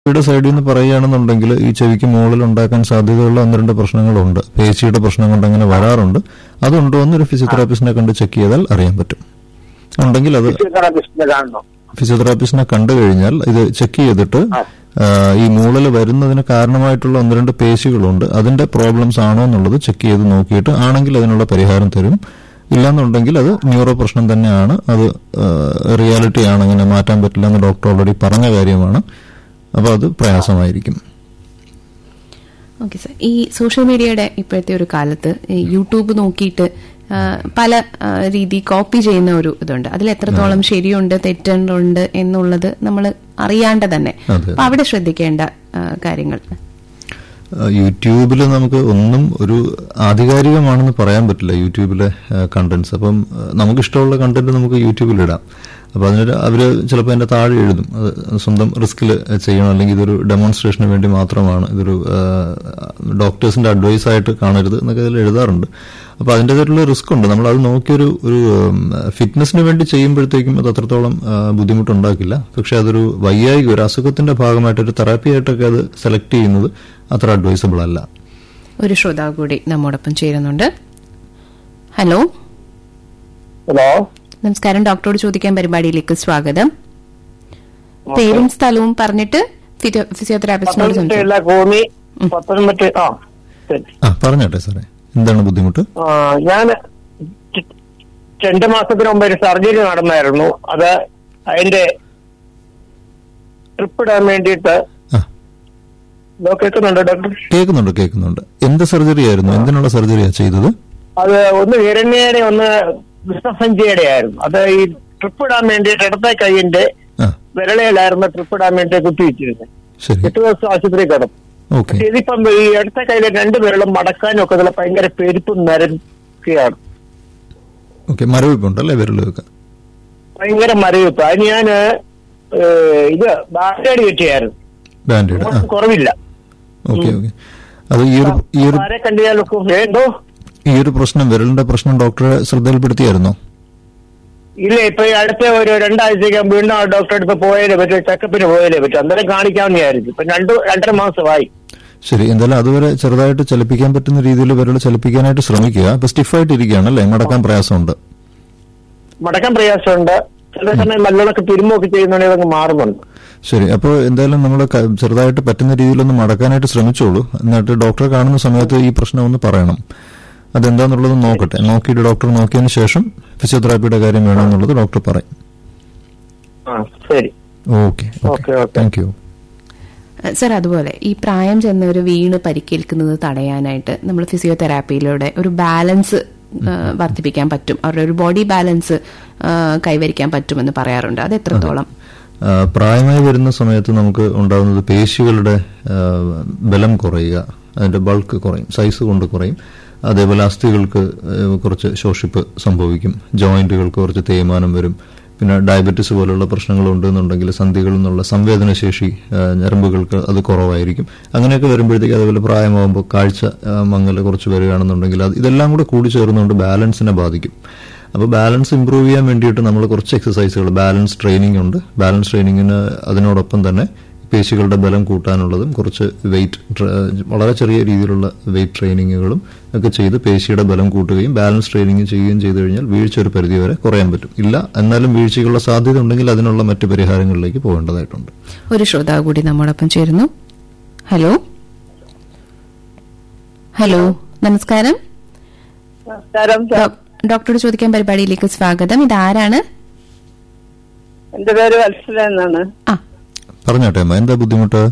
ചെവിയുടെ സൈഡിൽ നിന്ന് പറയുകയാണെന്നുണ്ടെങ്കിൽ ഈ ചെവിക്ക് മുകളിൽ ഉണ്ടാക്കാൻ സാധ്യതയുള്ള ഒന്ന് രണ്ട് പ്രശ്നങ്ങളുണ്ട് പേശിയുടെ പ്രശ്നം കൊണ്ട് അങ്ങനെ വരാറുണ്ട് അതുണ്ടോ എന്ന് ഒരു ഫിസിയോതെറാപ്പിസ്റ്റിനെ കണ്ട് ചെക്ക് ചെയ്താൽ അറിയാൻ പറ്റും ഉണ്ടെങ്കിൽ അത് ഫിസിയോതെറാപ്പിസ്റ്റിനെ കാണണം ഫിസിയോതെറാപ്പിസ്റ്റിനെ കണ്ടു കഴിഞ്ഞാൽ ഇത് ചെക്ക് ചെയ്തിട്ട് ആ, ഈ മൂളൽ വരുന്നതിന് കാരണമായിട്ടുള്ള ഒന്ന് രണ്ട് പേശികളുണ്ട് അതിന്റെ പ്രോബ്ലംസ് ആണോ എന്നുള്ളത് ചെക്ക് ചെയ്ത് നോക്കിയിട്ട് ആണെങ്കിൽ അതിനുള്ള പരിഹാരം തരും ഇല്ലാന്നുണ്ടെങ്കിൽ അത് ന്യൂറോ പ്രശ്നം തന്നെയാണ് അത് റിയാലിറ്റി ആണ് അങ്ങനെ മാറ്റാൻ പറ്റില്ല എന്ന് ഡോക്ടർ ഓൾറെഡി പറഞ്ഞ കാര്യമാണ് അപ്പോൾ അത് പ്രയാസമായിരിക്കും ഓക്കെ സാർ ഈ സോഷ്യൽ മീഡിയയുടെ ഇപ്പോഴത്തെ ഒരു കാലത്ത് ഈ യൂട്യൂബ് നോക്കിയിട്ട് ആ, പല ആ, രീതി കോപ്പി ചെയ്യുന്ന ഒരു ഇതുണ്ട് അതിൽ എത്രത്തോളം ശരിയുണ്ട് തെറ്റുണ്ട് എന്നുള്ളത് നമ്മൾ അറിയാണ്ട് തന്നെ അതെ. അപ്പൊ അവിടെ ശ്രദ്ധിക്കേണ്ട ആ, കാര്യങ്ങൾ യൂട്യൂബിൽ നമുക്ക് ഒന്നും ഒരു ആധികാരികമാണെന്ന് പറയാൻ പറ്റില്ല യൂട്യൂബിലെ കണ്ടന്റ്സ് അപ്പം ആ, നമുക്ക് ഇഷ്ടമുള്ള കണ്ടന്റ് നമുക്ക് യൂട്യൂബിൽ ഇടാം അപ്പൊ അതിനൊരു അവര് ചിലപ്പോൾ അതിന്റെ താഴെ എഴുതും അത് സ്വന്തം റിസ്കിൽ ചെയ്യണം അല്ലെങ്കിൽ ഇതൊരു ഡെമോൺസ്ട്രേഷന് വേണ്ടി മാത്രമാണ് ഇതൊരു ഡോക്ടേഴ്സിന്റെ അഡ്വൈസ് ആയിട്ട് കാണരുത് എന്നൊക്കെ അതിൽ എഴുതാറുണ്ട് അപ്പൊ അതിൻ്റെതായിട്ടുള്ള റിസ്ക് ഉണ്ട് നമ്മൾ അത് നോക്കിയൊരു ഒരു ഫിറ്റ്നസിന് വേണ്ടി ചെയ്യുമ്പോഴത്തേക്കും അത് അത്രത്തോളം ആ, ബുദ്ധിമുട്ടുണ്ടാക്കില്ല പക്ഷെ അതൊരു വയ്യായിക ഒരു അസുഖത്തിന്റെ ഭാഗമായിട്ട് ഒരു തെറാപ്പി ആയിട്ടൊക്കെ അത് സെലക്ട് ചെയ്യുന്നത് അത്ര അഡ്വൈസബിൾ അല്ല ഒരു ശ്രോതാവ് കൂടി നമ്മോടൊപ്പം ചേരുന്നുണ്ട് ഹലോ ഹലോ നമസ്കാരം ഡോക്ടറോട് ചോദിക്കാൻ പരിപാടിയിലേക്ക് സ്വാഗതം പേരും സ്ഥലവും പറഞ്ഞിട്ട് ഫിസിയോ- ഫിസിയോതെറാപ്പിസ്റ്റിനോട് സംസാരിക്കും പത്തനംതിട്ട ഭൂമി പത്തനംതിട്ട ആ ശരി ആ പറഞ്ഞോട്ടെ സാറേ എന്താണ് ബുദ്ധിമുട്ട് ആ, ഞാൻ ര- രണ്ട് മാസത്തിന് മുമ്പ് ഒരു സർജറി നടന്നായിരുന്നു അത് അതിന്റെ ട്രിപ്പ് ഇടാൻ വേണ്ടിയിട്ട് ആ ഇതോ കേൾക്കുന്നുണ്ടോ ഡോക്ടർ കേൾക്കുന്നുണ്ട് കേൾക്കുന്നുണ്ട് എന്ത് സർജറി ആയിരുന്നു എന്തിനുള്ള സർജറിയാ ചെയ്തത് അത് ഒന്ന് ഹിരണ്യയുടെ ഒന്ന് കൃഷ്ണസഞ്ചിയുടെ ആയിരുന്നു അത് ഈ ട്രിപ്പ് ഇടാൻ വേണ്ടിയിട്ട് ഇടത്തെ കൈയിന്റെ ആ വിരളയിലായിരുന്നു ട്രിപ്പ് ഇടാൻ വേണ്ടി കുത്തിവെച്ചിരുന്നത് ശരി എട്ട് ദിവസം ആശുപത്രി കിടന്നു ഓക്കെ പക്ഷെ ഇതിപ്പം ഈ ഇടത്തെ കയ്യിലെ രണ്ട് വിരലും മടക്കാനും ഒക്കെ ഇതിലെ ഭയങ്കര പെരുപ്പും നരക്കുകയാണ് ഓക്കെ മരവിപ്പുണ്ടല്ലേ വിരലൊക്കെ ഭയങ്കര മരവിപ്പ് അതിന് ഞാൻ ഇത് ബാൻഡേഡ് കെട്ടിയായിരുന്നു ബാൻഡേഡ് ആ ഒന്നും കുറവില്ല ഓക്കെ ഓക്കെ അത് ഈ ഒരു ഈ ഒരു ആരെ കണ്ടിയാലൊക്കെ വേണ്ടോ ഈ ഒരു പ്രശ്നം വിരലിന്റെ പ്രശ്നം ഡോക്ടറെ ശ്രദ്ധയിൽപ്പെടുത്തിയായിരുന്നോ ഇല്ല ഇപ്പൊ ഈ അടുത്ത ഒരു രണ്ടാഴ്ചയ്ക്ക് വീണ്ടും ആ ഡോക്ടറെ അടുത്ത് പോയാലേ പറ്റും ചെക്കപ്പിന് പോയാലേ പറ്റും അന്നേരം കാണിക്കാമെന്ന് വിചാരിച്ചു ഇപ്പൊ രണ്ടു രണ്ടര മാസമായി ശരി എന്തായാലും അതുവരെ ചെറുതായിട്ട് ചലിപ്പിക്കാൻ പറ്റുന്ന രീതിയിൽ വിരൽ ചലിപ്പിക്കാനായിട്ട് ശ്രമിക്കുക ഇപ്പൊ സ്റ്റിഫായിട്ട് ഇരിക്കുകയാണ് അല്ലേ മടക്കാൻ പ്രയാസമുണ്ട് മടക്കാൻ പ്രയാസമുണ്ട് ചില സമയം നല്ലോണൊക്കെ തിരുമൊക്കെ ചെയ്യുന്നുണ്ടെങ്കിൽ അതങ്ങ് മാറുന്നുണ്ട് ശരി അപ്പോൾ എന്തായാലും നമ്മൾ ചെറുതായിട്ട് പറ്റുന്ന രീതിയിലൊന്ന് മടക്കാനായിട്ട് ശ്രമിച്ചോളൂ എന്നിട്ട് ഡോക്ടറെ കാണുന്ന സമയത്ത് ഈ പ്രശ്നം ഒന്ന് പറയണം അതെന്താന്നുള്ളത് നോക്കട്ടെ നോക്കിയിട്ട് ഡോക്ടർ നോക്കിയതിന് ശേഷം ഫിസിയോതെറാപ്പിയുടെ കാര്യം വേണമെന്നുള്ളത് ഡോക്ടർ പറയും ആ ശരി okay okay, okay. Thank you sir അതുപോലെ ഈ പ്രായം ചെന്നവർ വീണ് പരിക്കേൽക്കുന്നത് തടയാനായിട്ട് നമ്മൾ ഫിസിയോതെറാപ്പിയിലൂടെ ഒരു ബാലൻസ് ആ, വർദ്ധിപ്പിക്കാൻ പറ്റും അവരുടെ ഒരു ബോഡി ബാലൻസ് ആ, കൈവരിക്കാൻ പറ്റുമെന്ന് പറയാറുണ്ട് അത് എത്രത്തോളം ആ, പ്രായമായി വരുന്ന സമയത്ത് നമുക്ക് ഉണ്ടാകുന്നത് പേശികളുടെ ആ, ബലം കുറയുക അതിന്റെ ബൾക്ക് കുറയും സൈസ് കൊണ്ട് കുറയും അതേപോലെ അസ്ഥികൾക്ക് ആ, കുറച്ച് ശോഷിപ്പ് സംഭവിക്കും ജോയിന്റുകൾക്ക് കുറച്ച് തേയ്മാനം വരും പിന്നെ ഡയബറ്റിസ് പോലുള്ള പ്രശ്നങ്ങളുണ്ട് എന്നുണ്ടെങ്കിൽ സന്ധികളിൽ നിന്നുള്ള സംവേദനശേഷി ആ, ഞരമ്പുകൾക്ക് അത് കുറവായിരിക്കും അങ്ങനെയൊക്കെ വരുമ്പോഴത്തേക്ക് അതേപോലെ പ്രായമാകുമ്പോൾ കാഴ്ച ആ, മങ്ങൽ കുറച്ച് വരികയാണെന്നുണ്ടെങ്കിൽ അത് ഇതെല്ലാം കൂടെ കൂടി ചേർന്നുകൊണ്ട് ബാലൻസിനെ ബാധിക്കും അപ്പോൾ ബാലൻസ് ഇമ്പ്രൂവ് ചെയ്യാൻ വേണ്ടിയിട്ട് നമ്മൾ കുറച്ച് എക്സസൈസുകൾ ബാലൻസ് ട്രെയിനിങ് ഉണ്ട് ബാലൻസ് ട്രെയിനിങ്ങിന് അതിനോടൊപ്പം തന്നെ പേശികളുടെ ബലം കൂട്ടാനുള്ളതും കുറച്ച് വെയിറ്റ് വളരെ ചെറിയ രീതിയിലുള്ള വെയിറ്റ് ട്രെയിനിങ്ങുകളും ഒക്കെ ചെയ്ത് പേശിയുടെ ബലം കൂട്ടുകയും ബാലൻസ് ട്രെയിനിങ് ചെയ്യുകയും ചെയ്തു കഴിഞ്ഞാൽ വീഴ്ച ഒരു പരിധി വരെ കുറയാൻ പറ്റും ഇല്ല എന്നാലും വീഴ്ചയ്ക്കുള്ള സാധ്യത ഉണ്ടെങ്കിൽ അതിനുള്ള മറ്റ് പരിഹാരങ്ങളിലേക്ക് പോകേണ്ടതായിട്ടുണ്ട് ഒരു ശ്രോതാവ് കൂടി നമ്മോടൊപ്പം ചേരുന്നു ഹലോ ഹലോ നമസ്കാരം നമസ്കാരം ഡോ- ഡോക്ടറോട് ചോദിക്കാൻ പരിപാടിയിലേക്ക് സ്വാഗതം ഇത് ആരാണ് എന്റെ പേര് വത്സല എന്നാണ് ആ പറഞ്ഞോട്ടെ അമ്മ എന്താ ബുദ്ധിമുട്ട്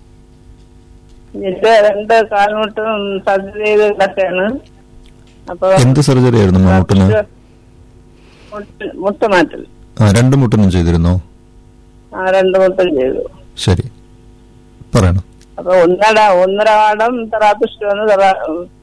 എന്റെ രണ്ട് കാൽമുട്ടും സർജറി ചെയ്ത് കിടക്കാണ് അപ്പൊ എന്ത് സർജറി ആയിരുന്നു മുട്ടിന് മുട്ട് മുട്ടുമാറ്റൽ ആ രണ്ട് മുട്ടിനും ചെയ്തിരുന്നോ ആ രണ്ട് മുട്ടും ചെയ്തു ശരി പറയണം അപ്പൊ ഒന്നര ഒന്നര വാടം തെറാപ്പിസ്റ്റ് വന്ന് തെറാ-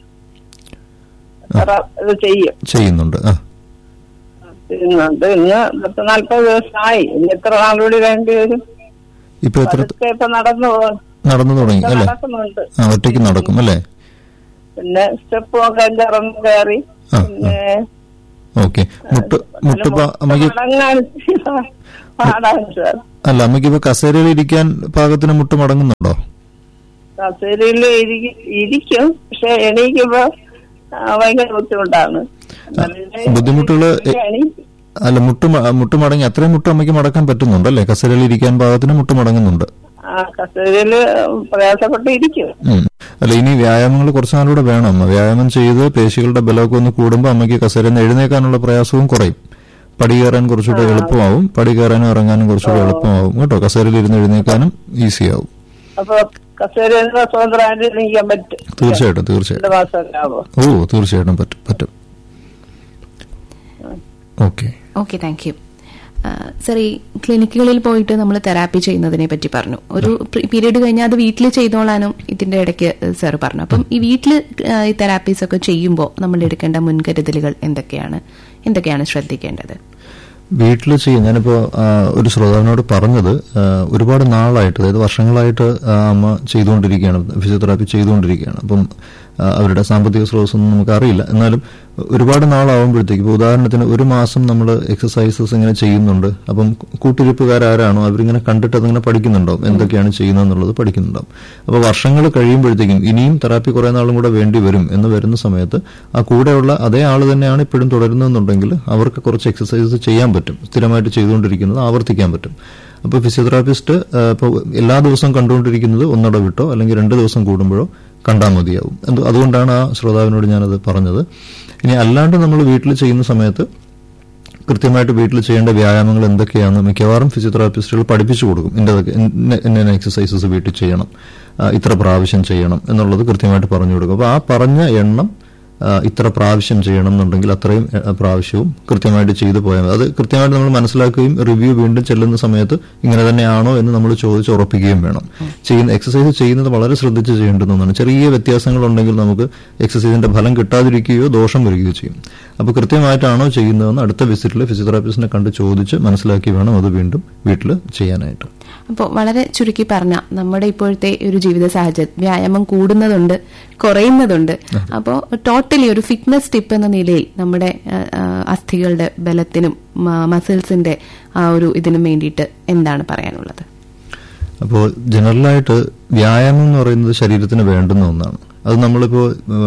തെറാ- ഇത് ചെയ്യും ചെയ്യുന്നുണ്ട് ആ ചെയ്യുന്നുണ്ട് ഇന്ന് പത്ത് നാല്പത് ദിവസമായി ഇനി എത്ര നാളുകൂടി വേണ്ടി വരും ഇപ്പൊ എത്ര പതുക്കെ ഇപ്പൊ നടന്നു പോ- നടന്നു തുടങ്ങി അല്ലേ നടക്കുന്നുണ്ട് ആ ഒറ്റയ്ക്ക് നടക്കും അല്ലേ പിന്നെ സ്റ്റെപ്പ് ഒക്കെ ഇറങ്ങി കയറി ആ, ആ. പിന്നെ ഓക്കെ മുട്ട് മുട്ട് പാ- അമ്മയ്ക്ക് മടങ്ങാൻ പാടാണ് സാർ അല്ല അമ്മയ്ക്ക് ഇപ്പൊ കസേരയിൽ ഇരിക്കാൻ പാകത്തിന് മുട്ട് മടങ്ങുന്നുണ്ടോ കസേരയിൽ ഇരിക്കും പക്ഷെ എണീക്കുമ്പോ ആ, ഭയങ്കര ബുദ്ധിമുട്ടാണ് ബുദ്ധിമുട്ടുകള് എ- എണീക്കും. അല്ല മുട്ട് മ- മുട്ട് മടങ്ങി അത്രയും മുട്ട് അമ്മയ്ക്ക് മടക്കാൻ പറ്റുന്നുണ്ടല്ലേ കസേരയിൽ ഇരിക്കാൻ പാകത്തിന് മുട്ട് മടങ്ങുന്നുണ്ട് ആ കസേരയില് പ്രയാസപ്പെട്ട് ഇരിക്കും ഉം. അല്ല ഇനി വ്യായാമങ്ങൾ കുറച്ചു നാളൂടെ വേണം അമ്മ വ്യായാമം ചെയ്ത് പേശികളുടെ ബലമൊക്കെ ഒന്ന് കൂടുമ്പോൾ അമ്മയ്ക്ക് കസേരയിൽ നിന്ന് എഴുന്നേക്കാനുള്ള പ്രയാസവും കുറയും പടി കയറാൻ കുറച്ചുകൂടെ എളുപ്പമാവും പടി കയറാനും ഇറങ്ങാനും കുറച്ചുകൂടെ എളുപ്പമാവും കേട്ടോ കസേരയിൽ ഇരുന്ന് എഴുന്നേക്കാനും ഈസിയാവും അപ്പൊ കസേരയിൽ നിന്ന് സ്വതന്ത്രമായിട്ട് എണീക്കാൻ പറ്റും തീർച്ചയായിട്ടും തീർച്ചയായിട്ടും രണ്ട് മാസമൊക്കെ ആവോ ഓ തീർച്ചയായിട്ടും പറ്റും പറ്റും okay okay thank you sir ഈ ക്ലിനിക്കുകളിൽ പോയിട്ട് നമ്മൾ തെറാപ്പി ചെയ്യുന്നതിനെ പറ്റി പറഞ്ഞു ഒരു പീരീഡ് കഴിഞ്ഞാൽ അത് വീട്ടിൽ ചെയ്തോളാനും ഇതിന്റെ ഇടയ്ക്ക് സാർ പറഞ്ഞു അപ്പം ഈ വീട്ടിൽ ഈ തെറാപ്പീസ് ഒക്കെ ചെയ്യുമ്പോൾ നമ്മൾ എടുക്കേണ്ട മുൻകരുതലുകൾ എന്തൊക്കെയാണ് എന്തൊക്കെയാണ് ശ്രദ്ധിക്കേണ്ടത് വീട്ടിൽ ചെയ്യും ഞാനിപ്പോ ആ, ഒരു ശ്രോതാവിനോട് പറഞ്ഞത് ആ, ഒരുപാട് നാളായിട്ട് അതായത് വർഷങ്ങളായിട്ട് ആ അമ്മ ചെയ്തുകൊണ്ടിരിക്കുകയാണ് ഫിസിയോതെറാപ്പി ചെയ്തുകൊണ്ടിരിക്കുകയാണ് അപ്പം ആ, അവരുടെ സാമ്പത്തിക സ്രോതസ്സൊന്നും നമുക്ക് അറിയില്ല എന്നാലും ഒരുപാട് നാളാവുമ്പോഴത്തേക്ക് ഇപ്പോൾ ഉദാഹരണത്തിന് ഒരു മാസം നമ്മൾ എക്സസൈസസ് ഇങ്ങനെ ചെയ്യുന്നുണ്ട് അപ്പം കൂട്ടിരിപ്പുകാരാരാണോ അവരിങ്ങനെ കണ്ടിട്ട് അതിങ്ങനെ പഠിക്കുന്നുണ്ടാവും എന്തൊക്കെയാണ് ചെയ്യുന്നതെന്നുള്ളത് പഠിക്കുന്നുണ്ടാവും അപ്പോൾ വർഷങ്ങൾ കഴിയുമ്പോഴത്തേക്കും ഇനിയും തെറാപ്പി കുറേ നാളും കൂടെ വേണ്ടി വരും എന്ന് വരുന്ന സമയത്ത് ആ കൂടെയുള്ള അതേ ആൾ തന്നെയാണ് ഇപ്പോഴും തുടരുന്നതെന്നുണ്ടെങ്കിൽ അവർക്ക് കുറച്ച് എക്സസൈസ് ചെയ്യാൻ പറ്റും സ്ഥിരമായിട്ട് ചെയ്തുകൊണ്ടിരിക്കുന്നത് ആവർത്തിക്കാൻ പറ്റും അപ്പോൾ ഫിസിയോതെറാപ്പിസ്റ്റ് ഇപ്പോൾ എല്ലാ ദിവസവും കണ്ടുകൊണ്ടിരിക്കുന്നത് ഒന്നിട വിട്ടോ അല്ലെങ്കിൽ രണ്ട് ദിവസം കൂടുമ്പോഴോ കണ്ടാൽ മതിയാവും എന്ത് അതുകൊണ്ടാണ് ആ ശ്രോതാവിനോട് ഞാനത് പറഞ്ഞത് ഇനി അല്ലാണ്ട് നമ്മൾ വീട്ടിൽ ചെയ്യുന്ന സമയത്ത് കൃത്യമായിട്ട് വീട്ടിൽ ചെയ്യേണ്ട വ്യായാമങ്ങൾ എന്തൊക്കെയാണെന്ന് മിക്കവാറും ഫിസിയോതെറാപ്പിസ്റ്റുകൾ പഠിപ്പിച്ചു കൊടുക്കും ഇന്നതൊക്കെ ഇന്ന ഇന്ന എക്സസൈസസ് വീട്ടിൽ ചെയ്യണം ആ, ഇത്ര പ്രാവശ്യം ചെയ്യണം എന്നുള്ളത് കൃത്യമായിട്ട് പറഞ്ഞു കൊടുക്കും അപ്പോൾ ആ പറഞ്ഞ എണ്ണം ആ, ഇത്ര പ്രാവശ്യം ചെയ്യണം എന്നുണ്ടെങ്കിൽ അത്രയും ആ, പ്രാവശ്യവും കൃത്യമായിട്ട് ചെയ്തു പോയാൽ മതി അത് കൃത്യമായിട്ട് നമ്മൾ മനസ്സിലാക്കുകയും റിവ്യൂ വീണ്ടും ചെല്ലുന്ന സമയത്ത് ഇങ്ങനെ തന്നെയാണോ എന്ന് നമ്മൾ ചോദിച്ച് ഉറപ്പിക്കുകയും വേണം ചെയ്യുന്ന എക്സസൈസ് ചെയ്യുന്നത് വളരെ ശ്രദ്ധിച്ച് ചെയ്യേണ്ടുന്ന ഒന്നാണ് ചെറിയ വ്യത്യാസങ്ങൾ ഉണ്ടെങ്കിൽ നമുക്ക് എക്സസൈസിന്റെ ഫലം കിട്ടാതിരിക്കുകയോ ദോഷം വരികയോ ചെയ്യും അപ്പോൾ കൃത്യമായിട്ടാണോ ചെയ്യുന്നതെന്ന് അടുത്ത വിസിറ്റിൽ ഫിസിയോതെറാപ്പിസ്റ്റിനെ കണ്ട് ചോദിച്ച് മനസ്സിലാക്കി വേണം അത് വീണ്ടും വീട്ടിൽ ചെയ്യാനായിട്ട് അപ്പോൾ വളരെ ചുരുക്കി പറഞ്ഞ നമ്മുടെ ഇപ്പോഴത്തെ ഒരു ജീവിത സാഹചര്യം വ്യായാമം കൂടുന്നതുണ്ട് കുറയുന്നതുണ്ട് അപ്പോൾ ടോട്ടലി ഒരു ഫിറ്റ്നസ് ടിപ്പ് എന്ന നിലയിൽ നമ്മുടെ ആ, ആ, അസ്ഥികളുടെ ബലത്തിനും മസിൽസിന്റെ ആ ഒരു ഇതിനും വേണ്ടിയിട്ട് എന്താണ് പറയാനുള്ളത് അപ്പോൾ ജനറലായിട്ട് വ്യായാമം എന്ന് പറയുന്നത് ശരീരത്തിന് വേണ്ടുന്ന ഒന്നാണ് അത് നമ്മളിപ്പോൾ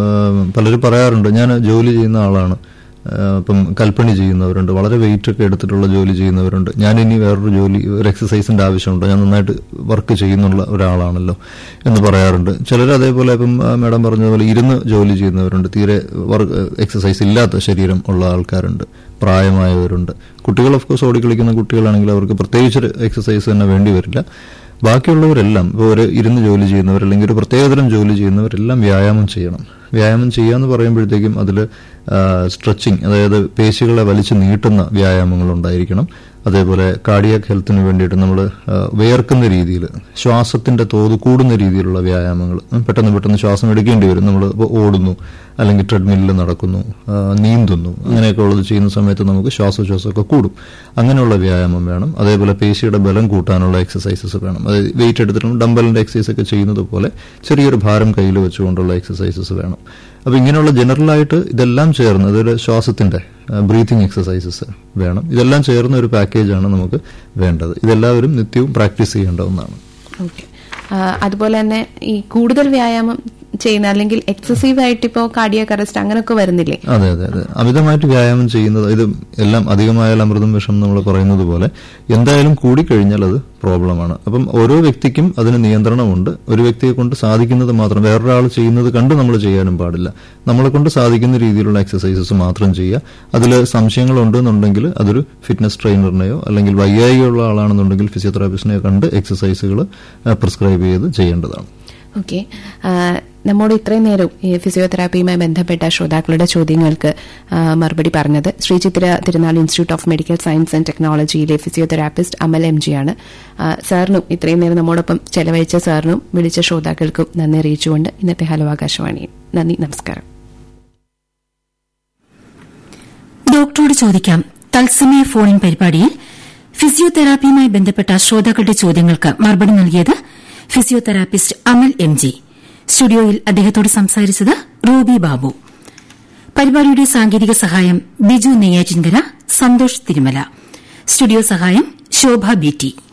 പലരും പറയാറുണ്ട് ഞാൻ ജോലി ചെയ്യുന്ന ആളാണ് ആ, ഇപ്പം കൽപ്പണി ചെയ്യുന്നവരുണ്ട് വളരെ വെയിറ്റ് ഒക്കെ എടുത്തിട്ടുള്ള ജോലി ചെയ്യുന്നവരുണ്ട് ഞാൻ ഇനി വേറൊരു ജോലി ഒരു എക്സസൈസിന്റെ ആവശ്യമുണ്ടോ ഞാൻ നന്നായിട്ട് വർക്ക് ചെയ്യുന്നുള്ള ഒരാളാണല്ലോ എന്ന് പറയാറുണ്ട് ചിലർ അതേപോലെ ഇപ്പം ആ, മാഡം പറഞ്ഞതുപോലെ ഇരുന്ന് ജോലി ചെയ്യുന്നവരുണ്ട് തീരെ വർക്ക് എക്സസൈസ് ഇല്ലാത്ത ശരീരം ഉള്ള ആൾക്കാരുണ്ട് പ്രായമായവരുണ്ട് കുട്ടികൾ ഓഫ് കോഴ്സ് ഓടിക്കളിക്കുന്ന കുട്ടികളാണെങ്കിൽ അവർക്ക് പ്രത്യേകിച്ചൊരു എക്സസൈസ് തന്നെ വേണ്ടി വരില്ല ബാക്കിയുള്ളവരെല്ലാം ഇപ്പോൾ ഒരു ഇരുന്ന് ജോലി ചെയ്യുന്നവർ അല്ലെങ്കിൽ ഒരു പ്രത്യേകതരം ജോലി ചെയ്യുന്നവരെല്ലാം വ്യായാമം ചെയ്യണം വ്യായാമം ചെയ്യുക എന്ന് പറയുമ്പോഴത്തേക്കും അതിൽ സ്ട്രെച്ചിങ് അതായത് പേശികളെ വലിച്ചു നീട്ടുന്ന വ്യായാമങ്ങൾ ഉണ്ടായിരിക്കണം അതേപോലെ കാർഡിയാക് ഹെൽത്തിന് വേണ്ടിയിട്ട് നമ്മൾ വേർക്കുന്ന രീതിയിൽ ശ്വാസത്തിന്റെ തോത് കൂടുന്ന രീതിയിലുള്ള വ്യായാമങ്ങൾ ഉം, പെട്ടെന്ന് പെട്ടെന്ന് ശ്വാസം എടുക്കേണ്ടി വരും നമ്മൾ ഇപ്പോൾ ഓടുന്നു അല്ലെങ്കിൽ ട്രെഡ്മില്ലിൽ നടക്കുന്നു ആ, നീന്തുന്നു അങ്ങനെയൊക്കെ ഉള്ളത് ചെയ്യുന്ന സമയത്ത് നമുക്ക് ശ്വാസോച്ഛ്വാസമൊക്കെ കൂടും അങ്ങനെയുള്ള വ്യായാമം വേണം അതേപോലെ പേശിയുടെ ബലം കൂട്ടാനുള്ള എക്സസൈസസ് വേണം അതായത് വെയിറ്റ് എടുത്തിട്ടും ഡംബലിന്റെ എക്സസൈസ് ഒക്കെ ചെയ്യുന്നത് പോലെ ചെറിയൊരു ഭാരം കയ്യിൽ വെച്ചുകൊണ്ടുള്ള എക്സസൈസസ് വേണം അപ്പൊ ഇങ്ങനെയുള്ള ജനറലായിട്ട് ഇതെല്ലാം ചേർന്ന് അതൊരു ശ്വാസത്തിന്റെ ബ്രീത്തിങ് എക്സസൈസസ് വേണം ഇതെല്ലാം ചേർന്ന ഒരു പാക്കേജാണ് നമുക്ക് വേണ്ടത് ഇതെല്ലാവരും നിത്യവും പ്രാക്ടീസ് ചെയ്യേണ്ട ഒന്നാണ് ഓക്കെ അതുപോലെ തന്നെ ഈ കൂടുതൽ വ്യായാമം ചെയ്യുന്ന അല്ലെങ്കിൽ എക്സസീവ് ആയിട്ട് ഇപ്പോൾ കാർഡിയാക് അറസ്റ്റ് അങ്ങനെയൊക്കെ വരുന്നില്ലേ അതെ അതെ അതെ അമിതമായിട്ട് വ്യായാമം ചെയ്യുന്നത് ഇത് എല്ലാം അധികമായാൽ അമൃതം വിഷം നമ്മൾ പറയുന്നത് പോലെ എന്തായാലും കൂടിക്കഴിഞ്ഞാൽ അത് പ്രോബ്ലമാണ് അപ്പം ഓരോ വ്യക്തിക്കും അതിന് നിയന്ത്രണമുണ്ട് ഒരു വ്യക്തിയെ കൊണ്ട് സാധിക്കുന്നത് മാത്രം വേറൊരാൾ ചെയ്യുന്നത് കണ്ട് നമ്മൾ ചെയ്യാനും പാടില്ല നമ്മളെ കൊണ്ട് സാധിക്കുന്ന രീതിയിലുള്ള എക്സസൈസസ് മാത്രം ചെയ്യുക അതിൽ സംശയങ്ങൾ ഉണ്ടെന്നുണ്ടെങ്കിൽ അതൊരു ഫിറ്റ്നസ് ട്രെയിനറിനെയോ അല്ലെങ്കിൽ വയ്യായികയുള്ള ആളാണെന്നുണ്ടെങ്കിൽ ഫിസിയോതെറാപ്പിസ്റ്റിനെയോ കണ്ട് എക്സസൈസുകൾ പ്രിസ്ക്രൈബ് ചെയ്ത് ചെയ്യേണ്ടതാണ് ഓക്കെ നമ്മോട് ഇത്രയും നേരം ഈ ഫിസിയോതെറാപ്പിയുമായി ബന്ധപ്പെട്ട ശ്രോതാക്കളുടെ ചോദ്യങ്ങൾക്ക് ആ, മറുപടി പറഞ്ഞത് Sree Chitra Tirunal institute of medical science and ടെക്നോളജിയിലെ ഫിസിയോതെറാപ്പിസ്റ്റ് അമൽ എം ജി ആണ് ആ, സാറിനും ഇത്രയും നേരം നമ്മോടൊപ്പം ചെലവഴിച്ച സാറിനും വിളിച്ച ശ്രോതാക്കൾക്കും നന്ദി അറിയിച്ചുകൊണ്ട് ഇന്നത്തെ ഹലോ ആകാശവാണി നന്ദി നമസ്കാരം ഡോക്ടറോട് ചോദിക്കാം തത്സമയ ഫോണിൻ പരിപാടിയിൽ ഫിസിയോതെറാപ്പിയുമായി ബന്ധപ്പെട്ട ശ്രോതാക്കളുടെ ചോദ്യങ്ങൾക്ക് മറുപടി നൽകിയത് ഫിസിയോതെറാപ്പിസ്റ്റ് അമൽ എം ജി സ്റ്റുഡിയോയിൽ അദ്ദേഹത്തോട് സംസാരിച്ചത് റൂബി ബാബു പരിപാടിയുടെ സാങ്കേതിക സഹായം ബിജു നെയ്യാറ്റിൻകര സന്തോഷ് തിരുമല സ്റ്റുഡിയോ സഹായം ശോഭ ബി ടി